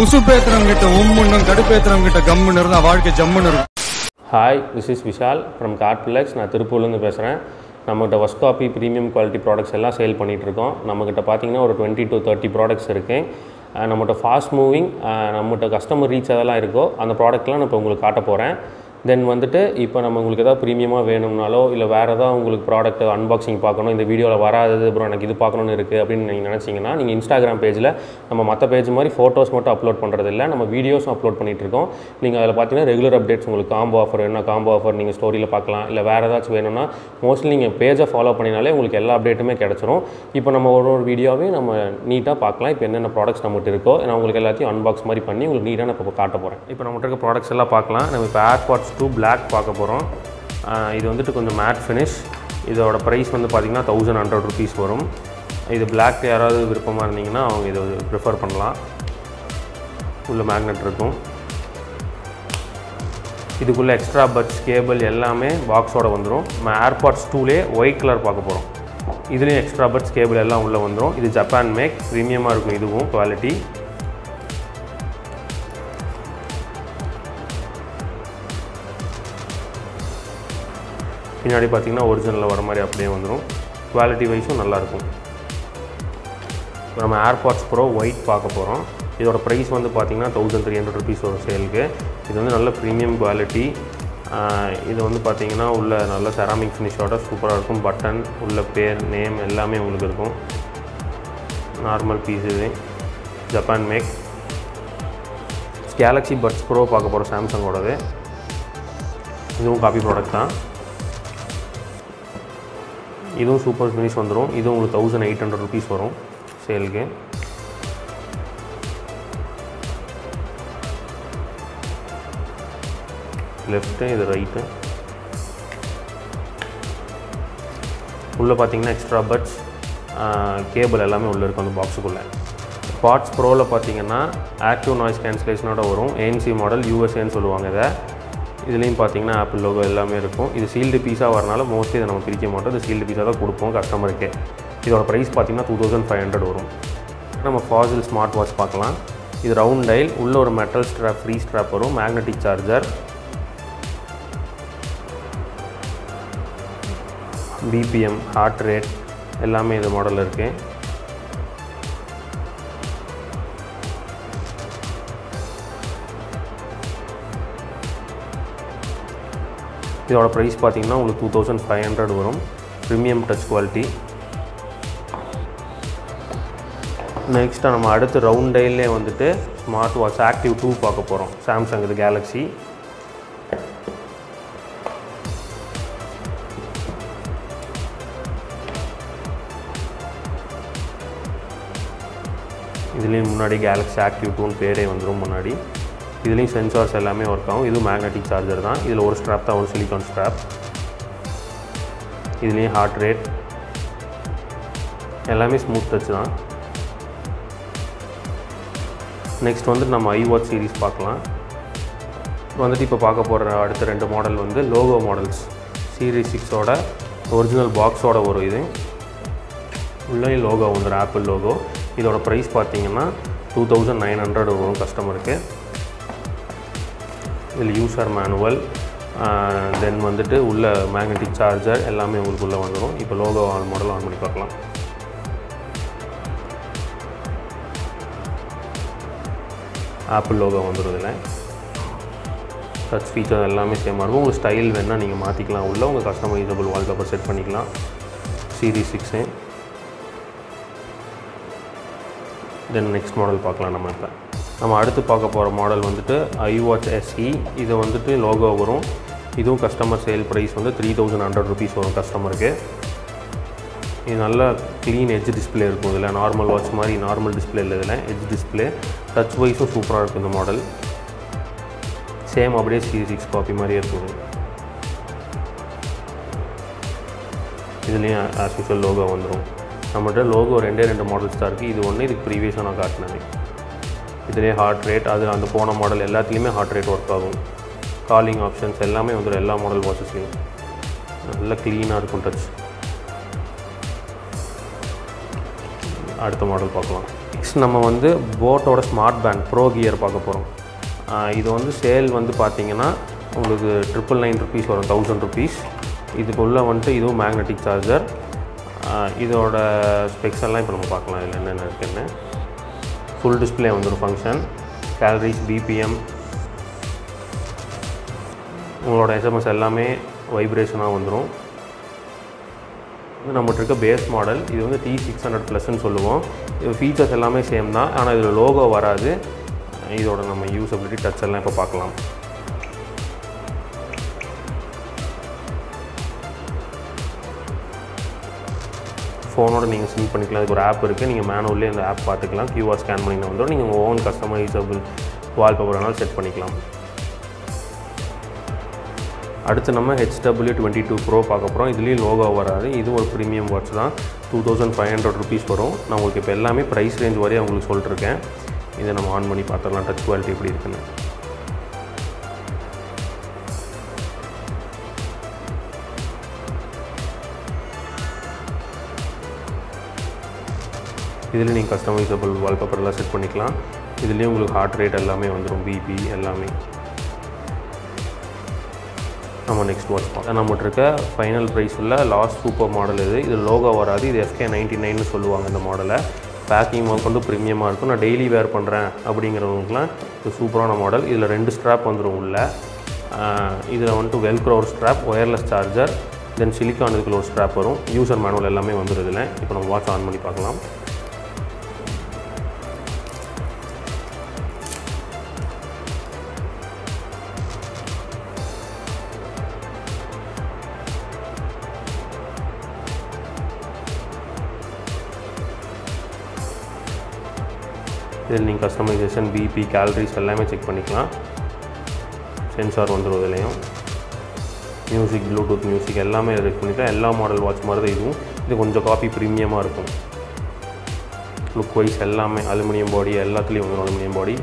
உசுப்பேத்துறவங்க கிட்ட உம்முன்னும் கடுப்பேத்துறவங்க கிட்ட கம்முன்னு இருந்தா வாழ்க்கை ஜம்முன்னு இருக்கும் hi this is Vishal from Cardplex நான் திருப்பூர்லேருந்து பேசுகிறேன் நம்மகிட்ட first copy premium quality products எல்லாம் சேல் பண்ணிகிட்ருக்கோம் நம்மக்கிட்ட பார்த்தீங்கன்னா ஒரு டுவெண்ட்டி டு தேர்ட்டி ப்ராடக்ட்ஸ் இருக்குது நம்மகிட்ட ஃபாஸ்ட் மூவிங் நம்மகிட்ட கஸ்டமர் ரீச் அதெல்லாம் இருக்கோ அந்த ப்ராடக்ட்லாம் நான் இப்போ உங்களுக்கு காட்ட போகிறேன் தென் வந்துட்டு இப்போ நம்ம உங்களுக்கு எதாவது ப்ரீமியமாக வேணும்னாலோ இல்லை வேறு ஏதாவது உங்களுக்கு ப்ராடக்ட் அன்பாக்சிங் பார்க்கணும் இந்த வீடியோவில் வராதது அப்புறம் எனக்கு இது பார்க்கணுன்னு இருக்குது அப்படின்னு நீங்கள் நினச்சிங்கன்னா நீங்கள் இன்ஸ்டாகிராம் பேஜில் நம்ம மற்ற பேஜ் மாதிரி ஃபோட்டோஸ் மட்டும் அப்லோட் பண்ணுறது இல்லை நம்ம வீடியோஸும் அப்லோட் பண்ணிகிட்டு இருக்கோம் நீங்கள் அதில் பார்த்தீங்கன்னா ரெகுலர் அப்டேட்ஸ் உங்களுக்கு காம்போ ஆஃபர் என்ன காம்போ ஆஃபர் நீங்கள் ஸ்டோரியில் பார்க்கலாம் இல்லை வேறு ஏதாச்சும் வேணும்னா மோஸ்ட்லி நீங்கள் பேஜை ஃபாலோ பண்ணினாலே உங்களுக்கு எல்லா அப்டேட்டுமே கிடச்சிரும் இப்போ நம்ம ஒரு ஒரு வீடியோவையும் நம்ம நீட்டாக பார்க்கலாம் இப்போ என்னென்ன ப்ராடக்ட்ஸ் நம்மகிட்ட இருக்கோ நான் உங்களுக்கு எல்லாத்தையும் அன்பாக்ஸ் மாதிரி பண்ணி உங்களுக்கு நீட்டாக நான் இப்போ காட்ட போகிறேன் இப்போ நம்மகிட்ட இருக்க ப்ராடக்ட்ஸ் எல்லாம் பார்க்கலாம் நம்ம இப்போ ஏர்பாட்ஸ் டூ பிளாக் பார்க்க போகிறோம் இது வந்துட்டு கொஞ்சம் மேட் ஃபினிஷ் இதோட ப்ரைஸ் வந்து பார்த்திங்கன்னா தௌசண்ட் ஹண்ட்ரட் ருபீஸ் வரும் இது பிளாக் யாராவது விருப்பமாக இருந்தீங்கன்னா அவங்க இதை ப்ரிஃபர் பண்ணலாம் உள்ள மேக்னெட் இருக்கும் இதுக்குள்ளே எக்ஸ்ட்ரா பட்ஸ் கேபிள் எல்லாமே பாக்ஸோட வந்துடும் நம்ம ஏர்பாட்ஸ் டூலே ஒயிட் கலர் பார்க்க போகிறோம் இதுலேயும் எக்ஸ்ட்ரா பட்ஸ் கேபிள் எல்லாம் உள்ளே வந்துடும் இது ஜப்பான் மேக் ப்ரீமியமாக இருக்கும் இதுவும் குவாலிட்டி பின்னாடி பார்த்தீங்கன்னா ஒரிஜினலில் வர மாதிரி அப்படியே வந்துடும் குவாலிட்டி வைஸும் நல்லாயிருக்கும் இப்போ நம்ம ஏர்பாட்ஸ் ப்ரோ ஒயிட் பார்க்க போகிறோம் இதோட ப்ரைஸ் வந்து பார்த்திங்கன்னா தௌசண்ட் த்ரீ ஹண்ட்ரட் ருபீஸ் வரும் சேலுக்கு இது வந்து நல்ல ப்ரீமியம் குவாலிட்டி இது வந்து பார்த்திங்கன்னா உள்ள நல்ல செராமிக் ஃபினிஷோட சூப்பராக இருக்கும் பட்டன் உள்ள பேர் நேம் எல்லாமே உங்களுக்கு இருக்கும் நார்மல் பீஸ் இது Japan make Galaxy buds pro பார்க்க போகிறோம் சாம்சங்கோடது இதுவும் காப்பி ப்ராடக்ட் தான் இதுவும் சூப்பர் ஃபினிஷ் வந்துடும் இதுவும் உங்களுக்கு தௌசண்ட் எயிட் ஹண்ட்ரட் ருபீஸ் வரும் சேலுக்கு லெஃப்ட்டு இது ரைட்டு உள்ளே பார்த்தீங்கன்னா எக்ஸ்ட்ரா பட்ஸ் கேபிள் எல்லாமே உள்ளே இருக்கும் அந்த பாக்ஸுக்குள்ளே பார்ட்ஸ் ப்ரோவில் பார்த்தீங்கன்னா ஆக்டிவ் நாய்ஸ் கேன்சலேஷனோட வரும் ஏஎன்சி மாடல் யூஎஸ்ஏன்னு சொல்லுவாங்க இதை இதுலேயும் பார்த்தீங்கன்னா ஆப்பிள் லோகோ எல்லாமே இருக்கும் இது சீல்டு பீஸாக வரனால மோஸ்ட்லி இதை நம்ம பிரிக்க மாட்டோம் இது சீல்டு பீஸாக தான் கொடுப்போம் கஸ்டமருக்கு இதோட ப்ரைஸ் பார்த்தீங்கன்னா டூ தௌசண்ட் ஃபைவ் ஹண்ட்ரட் வரும் நம்ம ஃபாசில் ஸ்மார்ட் வாட்ச் பார்க்கலாம் இது ரவுண்ட் டைல் உள்ள ஒரு மெட்டல் ஸ்ட்ராப் ஃப்ரீ ஸ்ட்ராப் வரும் magnetic charger BPM heart rate எல்லாமே இது மாடலில் இருக்குது இதோட ப்ரைஸ் பார்த்தீங்கன்னா உங்களுக்கு டூ தௌசண்ட் ஃபைவ் ஹண்ட்ரட் வரும் ப்ரீமியம் டச் குவாலிட்டி நெக்ஸ்ட்டாக நம்ம அடுத்து ரவுண்ட் டைல்லே வந்துட்டு ஸ்மார்ட் வாட்ச் ஆக்டிவ் டூ பார்க்க போகிறோம் சாம்சங் இது கேலக்ஸி இதுலேயும் முன்னாடி கேலக்ஸி ஆக்டிவ் டூன்னு பேரே வந்துடும் முன்னாடி இதுலேயும் சென்சார்ஸ் எல்லாமே ஒர்க் ஆகும் இது மேக்னெட்டிக் சார்ஜர் தான் இதில் ஒரு ஸ்ட்ராப் தான் ஒரு சிலிக்கான் ஸ்ட்ராப் இதுலேயும் ஹார்ட் ரேட் எல்லாமே ஸ்மூத் டச் தான் நெக்ஸ்ட் வந்துட்டு நம்ம ஐ வாட்ச் சீரிஸ் பார்க்கலாம் வந்துட்டு இப்போ பார்க்க போகிற அடுத்த ரெண்டு மாடல் வந்து லோகோ மாடல்ஸ் சீரீஸ் சிக்ஸோட ஒரிஜினல் பாக்ஸோட வரும் இது உள்ளே லோகோ வந்துடும் ஆப்பிள் லோகோ இதோட ப்ரைஸ் பார்த்தீங்கன்னா டூ தௌசண்ட் நைன் ஹண்ட்ரட் வரும் கஸ்டமருக்கு இதில் யூசர் மேனுவல் தென் வந்துட்டு உள்ள மேக்னெட்டிக் சார்ஜர் எல்லாமே உங்களுக்கு உள்ளே வந்துடும் இப்போ லோகோ ஆன் மாடல் ஆன் பண்ணி பார்க்கலாம் ஆப்பிள் லோகோ வந்துடும் இதில் டச் ஃபீச்சர் எல்லாமே சேமாக இருக்கும் உங்களுக்கு ஸ்டைல் வேணால் நீங்கள் மாற்றிக்கலாம் உள்ள உங்கள் கஸ்டமைசபிள் வால்பேப்பர் செட் பண்ணிக்கலாம் series six then next model பார்க்கலாம் நம்ம இப்போ நம்ம அடுத்து பார்க்க போகிற மாடல் வந்துட்டு ஐ வாட்ச் எஸ்இ இது வந்துட்டு லோகோ வரும் இதுவும் கஸ்டமர் சேல் ப்ரைஸ் வந்து த்ரீ தௌசண்ட் ஹண்ட்ரட் ருபீஸ் வரும் கஸ்டமருக்கு இது நல்ல க்ளீன் எட்ஜ் டிஸ்பிளே இருக்கும் இதில் நார்மல் வாட்ச் மாதிரி நார்மல் டிஸ்பிளே இல்லை இதில் எட்ஜ் டிஸ்பிளே டச் வைஸும் சூப்பராக இருக்கும் இந்த மாடல் சேம் அப்படியே சி சிக்ஸ் காப்பி மாதிரியே இருக்கும் இதுலேயும் ஆஸ் யூஷுவல் லோகோ வந்துடும் நம்மகிட்ட லோகோ ரெண்டே ரெண்டு மாடல்ஸ் தான் இருக்குது இது ஒன்று இதுக்கு ப்ரீவியஸாக நான் காட்டினது இதுலேயே ஹார்ட் ரேட் அதில் அந்த போன மாடல் எல்லாத்துலேயுமே ஹார்ட் ரேட் ஒர்க் ஆகும் காலிங் ஆப்ஷன்ஸ் எல்லாமே வந்துடும் எல்லா மாடல் வாட்சஸ்லேயும் நல்ல க்ளீனாக இருக்கும் டச் அடுத்த மாடல் பார்க்கலாம் நெக்ஸ்ட் நம்ம வந்து போட்டோட ஸ்மார்ட் பேண்ட் ப்ரோ கியர் பார்க்க போகிறோம் இது வந்து சேல் வந்து பார்த்தீங்கன்னா உங்களுக்கு ட்ரிபிள் நைன் ருபீஸ் வரும் தௌசண்ட் ருபீஸ் இதுக்குள்ளே வந்துட்டு இதுவும் மேக்னெட்டிக் சார்ஜர் இதோட ஸ்பெக்ஸ் எல்லாம் இப்போ நம்ம பார்க்கலாம் இதில் என்னென்ன இருக்குன்னு ஃபுல் டிஸ்பிளே வந்துடும் ஃபங்க்ஷன் கேலரிஸ் பிபிஎம் உங்களோட எஸ்எம்எஸ் எல்லாமே வைப்ரேஷனாக வந்துடும் இது நம்மகிட்ட இருக்க பேஸ் மாடல் இது வந்து டி சிக்ஸ் ஹண்ட்ரட் ப்ளஸ்ன்னு சொல்லுவோம் இது ஃபீச்சர்ஸ் எல்லாமே சேம் தான் ஆனால் இதில் லோகோ வராது இதோட நம்ம யூஸபிலிட்டி டச் எல்லாம் இப்போ பார்க்கலாம் ஃபோனோட நீங்கள் சிங்க் பண்ணிக்கலாம் அதுக்கு ஒரு ஆப் இருக்குது நீங்கள் மேனுவல்லே அந்த ஆப் பார்த்துக்கலாம் கியூஆர் ஸ்கேன் பண்ணிங்கன்னா வந்துடும் நீங்கள் உங்கள் ஓன் கஸ்டமைசபிள் வால்பேப்பர் வேணாலும் செட் பண்ணிக்கலாம் அடுத்து நம்ம ஹெச்டபிள்யூ டுவெண்ட்டி டூ ப்ரோ பார்க்க போகிறோம் இதுலேயும் லோகோ வராது இது ஒரு ப்ரீமியம் வாட்ச் தான் two thousand five hundred rupees வரும் நான் உங்களுக்கு இப்போ எல்லாமே ப்ரைஸ் ரேஞ்ச் வரையும் உங்களுக்கு சொல்லிட்டுருக்கேன் இதை நம்ம ஆன் பண்ணி பார்த்துடலாம் டச் குவாலிட்டி எப்படி இருக்குன்னு இதில் நீங்கள் கஸ்டமைசபிள் வால்பேப்பர்லாம் செட் பண்ணிக்கலாம் இதுலேயும் உங்களுக்கு ஹார்ட் ரேட் எல்லாமே வந்துடும் பிபி எல்லாமே நம்ம நெக்ஸ்ட் வாட்ச் பார்க்கலாம் நம்மகிட்ட இருக்க ஃபைனல் ப்ரைஸ் உள்ள லாஸ்ட் சூப்பர் மாடல் இது இது லோகோ வராது இது எஃப்கே நைன்டி நைன்னு சொல்லுவாங்க இந்த மாடலை பேக்கிங் கொண்டு ப்ரீமியமாக இருக்கும் நான் டெய்லி வேர் பண்ணுறேன் அப்படிங்கிறவங்களுக்குலாம் இது சூப்பரான மாடல் இதில் ரெண்டு ஸ்ட்ராப் வந்துடும் உள்ள இதில் வந்துட்டு வெல்க்ரோ ஒரு strap wireless charger then silicon இதுக்குள்ள ஒரு ஸ்ட்ராப் வரும் யூசர் மேனுவல் எல்லாமே வந்துடும் இதில் இப்போ நம்ம வாட்ச் ஆன் பண்ணி பார்க்கலாம் இதில் நீங்கள் கஸ்டமைசேஷன் பிபி கேலரிஸ் எல்லாமே செக் பண்ணிக்கலாம் சென்சார் வந்துடும் இதுலேயும் மியூசிக் ப்ளூடூத் மியூசிக் எல்லாமே செக் பண்ணிக்கலாம் எல்லா மாடல் வாட்ச் மாதிரி தான் இதுவும் இது கொஞ்சம் காப்பி ப்ரீமியமாக இருக்கும் லுக் வைஸ் எல்லாமே அலுமினியம் பாடி எல்லாத்துலேயும் வந்துடும் அலுமினியம் பாடி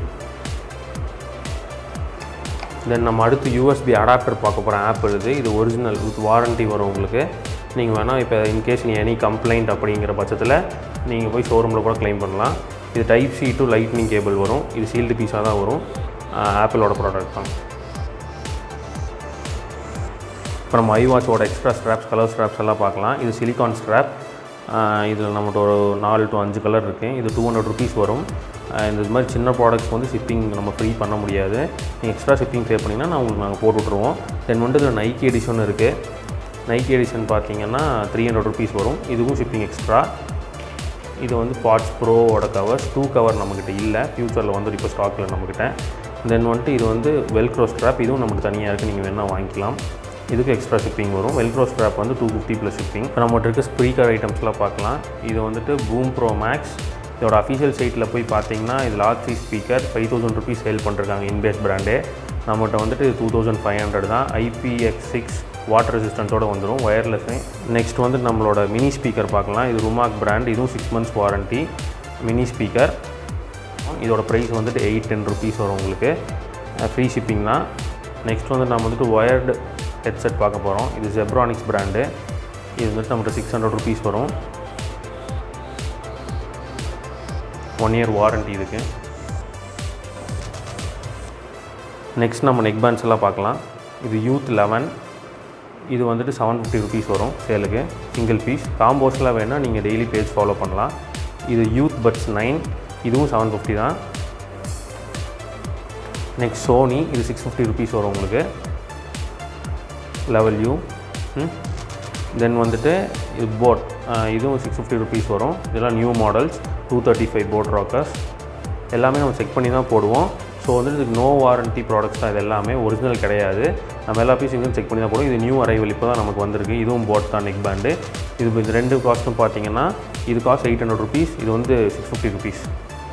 தென் நம்ம அடுத்து யூஎஸ்பி அடாப்டர் பார்க்க போகிற ஆப் இருக்குது இது ஒரிஜினல் வித் வாரண்ட்டி வரும் உங்களுக்கு நீங்கள் வேணால் இப்போ இன்கேஸ் நீ எனி கம்ப்ளைண்ட் அப்படிங்கிற பட்சத்தில் நீங்கள் போய் ஷோரூமில் கூட க்ளைம் பண்ணலாம் இது type C to lightning cable வரும் இது சீல்டு பீஸாக தான் வரும் ஆப்பிளோட ப்ராடக்ட் தான் இப்போ நம்ம ஐவாட்சோட எக்ஸ்ட்ரா ஸ்ட்ராப்ஸ் கலர் ஸ்ட்ராப்ஸ் எல்லாம் பார்க்கலாம் இது சிலிகான் ஸ்ட்ராப் இதில் நம்மகிட்ட ஒரு நாலு டு அஞ்சு கலர் இருக்குது இது டூ ஹண்ட்ரட் ருபீஸ் வரும் இந்த இது மாதிரி சின்ன ப்ராடக்ட்ஸ் வந்து ஷிப்பிங் நம்ம ஃப்ரீ பண்ண முடியாது நீங்கள் எக்ஸ்ட்ரா ஷிப்பிங் பே பண்ணிங்கன்னா நான் உங்களுக்கு நாங்கள் போட்டு விட்ருவோம் தென் வந்து இதில் நைக்கி எடிஷன் இருக்குது நைக்கி எடிஷன் பார்த்தீங்கன்னா த்ரீ ஹண்ட்ரட் ருபீஸ் வரும் இதுவும் ஷிப்பிங் எக்ஸ்ட்ரா இது வந்து பாட்ஸ் ப்ரோவோட கவர்ஸ் டூ கவர் நம்மக்கிட்ட இல்லை ஃப்யூச்சரில் வந்து இப்போ ஸ்டாக்கில் நம்மக்கிட்ட தென் வந்துட்டு இது வந்து வெல்க்ரோ ஸ்ட்ராப் இதுவும் நமக்கு தனியாக இருக்குது நீங்கள் வேணால் வாங்கிக்கலாம் இதுக்கு எக்ஸ்ட்ரா ஷிப்பிங் வரும் வெல்க்ரோ ஸ்ட்ராப் வந்து டூ ஃபிஃப்டி ப்ளஸ் ஷிப்பிங் இப்போ நம்மகிட்ட இருக்க ஸ்பீக்கர் ஐட்டம்ஸ்லாம் பார்க்கலாம் இது வந்துட்டு பூம் ப்ரோ மேக்ஸ் இதோட அஃபிஷியல் சைட்டில் போய் பார்த்தீங்கன்னா இது large speaker five thousand rupees sale பண்ணிருக்காங்க இன்பேஸ் பிராண்டே நம்மகிட்ட வந்துட்டு டூ தௌசண்ட் ஃபைவ் ஹண்ட்ரட் தான் ஐபிஎக்ஸ் சிக்ஸ் வாட்டர் ரெசிஸ்டன்ஸோடு வந்துடும் ஒயர்லெஸ்ஸு நெக்ஸ்ட் வந்து நம்மளோட மினி ஸ்பீக்கர் பார்க்கலாம் இது ருமாக் பிராண்ட் இதுவும் six months warranty mini speaker இதோட ப்ரைஸ் வந்துட்டு எயிட் டென் ருபீஸ் வரும் உங்களுக்கு ஃப்ரீ ஷிப்பிங் தான் நெக்ஸ்ட் வந்து நம்ம வந்துட்டு ஒயர்டு ஹெட்செட் பார்க்க போகிறோம் இது ஜெப்ரானிக்ஸ் பிராண்டு இது வந்துட்டு நம்மகிட்ட சிக்ஸ் ஹண்ட்ரட் ருபீஸ் வரும் ஒன் இயர் வாரண்ட்டி இதுக்கு நெக்ஸ்ட் நம்ம நெக் பேண்ட்ஸ் எல்லாம் பார்க்கலாம் இது யூத் லெவன் இது வந்துட்டு செவன் ஃபிஃப்டி ருபீஸ் வரும் சேலுக்கு சிங்கிள் பீஸ் காம்போஸில் வேணால் நீங்கள் டெய்லி பேஜ் ஃபாலோ பண்ணலாம் இது யூத் பட்ஸ் நைன் இதுவும் செவன் ஃபிஃப்டி தான் நெக்ஸ்ட் சோனி இது சிக்ஸ் ஃபிஃப்டி ருபீஸ் வரும் உங்களுக்கு லெவல் யூ தென் வந்துட்டு இது போட் இதுவும் சிக்ஸ் ஃபிஃப்டி ருபீஸ் வரும் இதெல்லாம் new models two thirty five boAt rockers எல்லாமே நம்ம செக் பண்ணி தான் போடுவோம் ஸோ வந்து இதுக்கு நோ வாரண்ட்டி ப்ராடக்ட்ஸ் தான் இது எல்லாமே ஒரிஜினல் கிடையாது நம்ம எல்லா பீஸும் செக் பண்ணி தான் போடுவோம் இது நியூ அரைவல் இப்போ தான் நமக்கு வந்திருக்கு இதுவும் போட் தான் நெக் பேண்டு இது இது ரெண்டு காஸ்ட்டும் பார்த்தீங்கன்னா இது காஸ்ட் எயிட் ஹண்ட்ரட் ருபீஸ் இது வந்து சிக்ஸ் ஃபிஃப்டி ருபீஸ்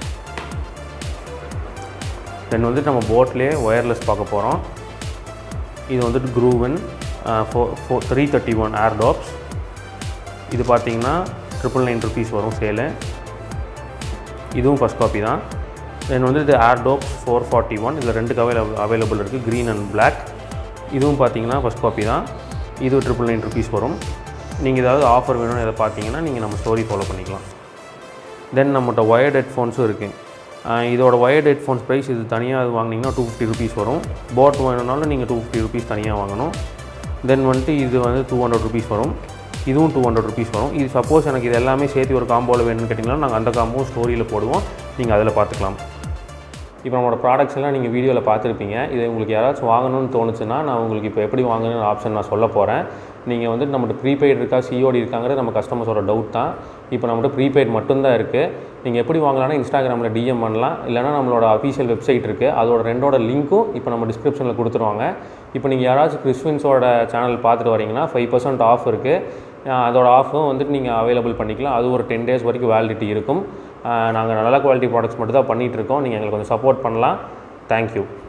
தென் வந்துட்டு நம்ம போட்லேயே ஒயர்லெஸ் பார்க்க போகிறோம் இது வந்துட்டு க்ரூவன் four four three thirty one air dopes இது பார்த்தீங்கன்னா ட்ரிபிள் நைன் ருபீஸ் வரும் சேலு இதுவும் ஃபஸ்ட் காப்பி தான் தென் வந்து இது air dopes four forty one இதில் ரெண்டு அவைலபிள் அவைலபிள் இருக்குது க்ரீன் அண்ட் பிளாக் இதுவும் பார்த்தீங்கன்னா ஃபஸ்ட் காப்பி தான் இது ட்ரிபிள் நைன் ருபீஸ் வரும் நீங்கள் ஏதாவது ஆஃபர் வேணும்னு எதை பார்த்தீங்கன்னா நீங்கள் நம்ம ஸ்டோரி ஃபாலோ பண்ணிக்கலாம் தென் நம்மகிட்ட ஒயர்ட் ஹெட்ஃபோன்ஸும் இருக்குது இதோட ஒயர்ட் ஹெட்ஃபோன்ஸ் ப்ரைஸ் இது தனியாக அது வாங்கினீங்கன்னா டூ ஃபிஃப்டி ருபீஸ் வரும் போட் வேணும்னாலும் நீங்கள் டூ ஃபிஃப்டி ருபீஸ் தனியாக வாங்கணும் தென் வந்துட்டு இது வந்து டூ ஹண்ட்ரட் ருபீஸ் வரும் இதுவும் டூ ஹண்ட்ரட் ருபீஸ் வரும் இது சப்போஸ் எனக்கு இது எல்லாமே சேர்த்து ஒரு காம்போவில் வேணும்னு கேட்டிங்கன்னா நாங்கள் அந்த காம்போ ஸ்டோரியில் போடுவோம் நீங்கள் அதில் பார்த்துக்கலாம் இப்போ நம்மளோட ப்ராடக்ட்ஸ் எல்லாம் நீங்கள் வீடியோவில் பார்த்துருப்பீங்க இதை உங்களுக்கு யாராச்சும் வாங்கணும்னு தோணுச்சுன்னா நான் உங்களுக்கு இப்போ எப்படி வாங்கணும்னு ஆப்ஷன் நான் சொல்ல போகிறேன் நீங்கள் வந்துட்டு நம்மகிட்ட ப்ரீபெய்ட் இருக்கா சிஓடி இருக்காங்கிறது நம்ம கஸ்டமர்ஸோட டவுட் தான் இப்போ நம்மகிட்ட ப்ரீபெய்ட் மட்டும்தான் இருக்குது நீங்கள் எப்படி வாங்கலாம்னா இன்ஸ்டாகிராமில் டிஎம் பண்ணலாம் இல்லைனா நம்மளோட அஃபீஷியல் வெப்சைட் இருக்குது அதோட ரெண்டோட லிங்க்கும் இப்போ நம்ம டிஸ்கிரிப்ஷனில் கொடுத்துருவாங்க இப்போ நீங்கள் யாராச்சும் கிறிஸ்வின்ஸோட சேனல் பார்த்துட்டு வரீங்கன்னா ஃபைவ் பர்சன்ட் ஆஃப் இருக்குது அதோட ஆஃபும் வந்துட்டு நீங்கள் அவைலபிள் பண்ணிக்கலாம் அது ஒரு டென் டேஸ் வரைக்கும் வேலிடிட்டி இருக்கும் நாங்கள் நல்ல குவாலிட்டி ப்ராடக்ட்ஸ் மட்டும் தான் பண்ணிகிட்டு இருக்கோம் நீங்கள் எங்களுக்கு கொஞ்சம் சப்போர்ட் பண்ணலாம் தேங்க்யூ